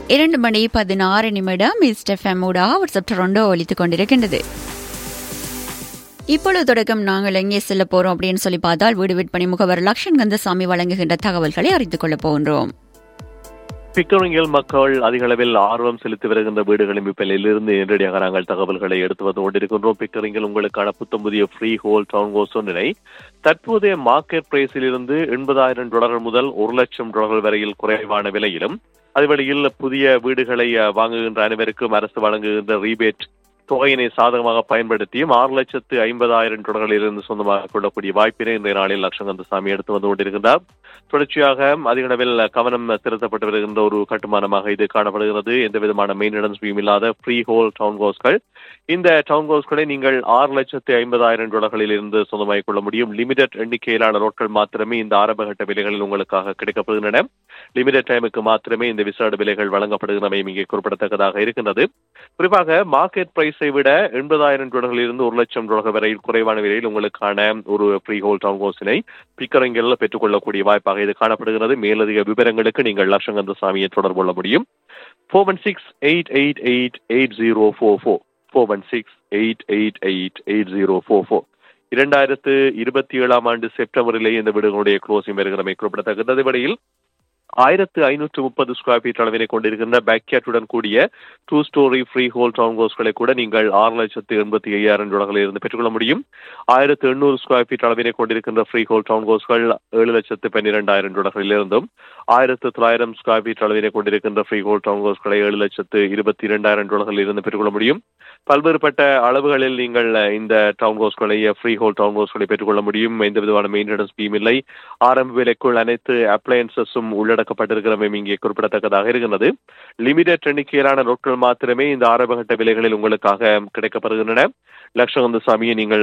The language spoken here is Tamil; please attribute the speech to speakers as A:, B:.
A: இரண்டு மணி பதினாறு நிமிடம் இஸ்டெஃப்எம் ஊடா வாட்ஸ்அப் டொரண்டோ ஒலித்துக் கொண்டிருக்கின்றது இப்பொழுது தொடக்கம் நாங்கள் எங்கே செல்ல போறோம் அப்படின்னு சொல்லி பார்த்தால் வீடு விற்பனை முகவர் லக்ஷன் கந்தசாமி வழங்குகின்ற தகவல்களை அறிந்து கொள்ளப் போகின்றோம்
B: பிக்கரிங்கில் மக்கள் அதிக அளவில் ஆர்வம் செலுத்தி வருகின்ற வீடுகளின் விற்பனையில் இருந்து நேரடியாக நாங்கள் தகவல்களை எடுத்து வந்து கொண்டிருக்கின்றோம் பிக்கரிங்கில் உங்களுக்கான புத்தம் புதிய ஃப்ரீ ஹோல் டவுன் ஹோஸ் ஒன்றினை தற்போதைய மார்க்கெட் பிரைஸில் இருந்து எண்பதாயிரம் டாலர்கள் முதல் ஒரு லட்சம் டாலர்கள் வரையில் குறைவான விலையிலும் அதுவழியில் புதிய வீடுகளை அஹ், வாங்குகின்ற அனைவருக்கும் அரசு வழங்குகின்ற ரீபேட் தொகையினை சாதகமாக பயன்படுத்தியும் ஆறு லட்சத்து ஐம்பதாயிரம் டாலர்களில் இருந்து சொந்தமாக கொள்ளக்கூடிய வாய்ப்பினை இன்றைய நாளில் லட்சங்கந்தசாமி எடுத்து வந்து கொண்டிருக்கின்றார் தொடர்ச்சியாக அதிக அளவில் கவனம் செலுத்தப்பட்டு வருகின்ற ஒரு கட்டுமானமாக இது காணப்படுகிறது எந்த விதமான மெயின்டெனன்ஸ் ஃபீம் இல்லாத ஃப்ரீ ஹோல் டவுன் ஹவுஸ்கள் இந்த டவுன் ஹவுஸ்களை நீங்கள் ஆறு லட்சத்து ஐம்பதாயிரம் டாலர்களில் இருந்து சொந்தமாகிக் கொள்ள முடியும் லிமிடெட் எண்ணிக்கையிலான நாட்கள் மாத்திரமே இந்த ஆரம்பகட்ட விலைகளில் உங்களுக்காக கிடைக்கப்படுகின்றன லிமிடெட் டைமுக்கு மாத்திரமே இந்த விசாட விலைகள் வழங்கப்படுகிறமையும் இங்கே குறிப்பிடத்தக்கதாக இருக்கின்றது குறிப்பாக மார்க்கெட் பிரைஸை விட எண்பதாயிரம் டாலர்களில் இருந்து ஒரு லட்சம் டாலர் வரை குறைவான விலையில் உங்களுக்கான ஒரு ஃப்ரீ ஹோல் டவுன் ஹவுஸினை பிக்கரங்கில் பெற்றுக்கொள்ளக்கூடிய வாய்ப்பாக இது காணப்படுகிறது மேலதிக விவரங்களுக்கு நீங்கள் லட்சங்கந்த சாமியை தொடர்பு கொள்ள முடியும் four one six eight eight eight eight zero four four four one six eight eight eight eight zero four four இரண்டாயிரத்து இருபத்தி ஏழாம் ஆண்டு செப்டம்பரிலேயே இந்த வீடுகளுடைய க்ளோசிங் வருகிறமை குறிப்பிடத்தக்கது வழியில் ஆயிரத்து ஐநூற்று முப்பது ஸ்கொயர் ஃபீட் அளவினை கொண்டிருக்கின்ற பேக்யாட்டுடன் கூடிய two storey freehold town ஹவுஸ்களை கூட நீங்கள் ஆறு லட்சத்து எண்பத்தி ஐயாயிரம் டாலர்களில் இருந்து பெற்றுக்கொள்ள முடியும் ஆயிரத்து எண்ணூறு ஸ்கொயர் ஃபீட் அளவினை கொண்டிருக்கின்ற ஃப்ரீ ஹோல் டவுன் ஹவுஸ்கள் ஏழு லட்சத்து பன்னிரெண்டாயிரம் டாலர்களில் இருந்தும் ஆயிரத்து தொள்ளாயிரம் ஸ்கொயர் ஃபீட் அளவினை கொண்டிருக்கின்ற ஃப்ரீ ஹோல் டவுன் ஹவுஸ்களை ஏழு லட்சத்து இருபத்தி இரண்டாயிரம் டாலர்களில் இருந்து பெற்றுக்கொள்ள முடியும் பல்வேறுபட்ட அளவுகளில் நீங்கள் இந்த டவுன் ஹவுஸ்களை ஃப்ரீ ஹோல் டவுன் ஹவுஸ்களை பெற்றுக்கொள்ள முடியும் எந்த விதமான மெயின்டெனன்ஸ் ஸ்கீம் இல்லை ஆரம்ப விலைக்குள் அனைத்து அப்ளையன்சஸும் உள்ளடக்கப்பட்டிருக்கிறவை இங்கே குறிப்பிடத்தக்கதாக இருக்கிறது லிமிடெட் எண்ணிக்கையிலான நாட்கள் மாத்திரமே இந்த ஆரம்பகட்ட விலைகளில் உங்களுக்காக கிடைக்கப்படுகின்றன லட்சகந்த சாமியை நீங்கள்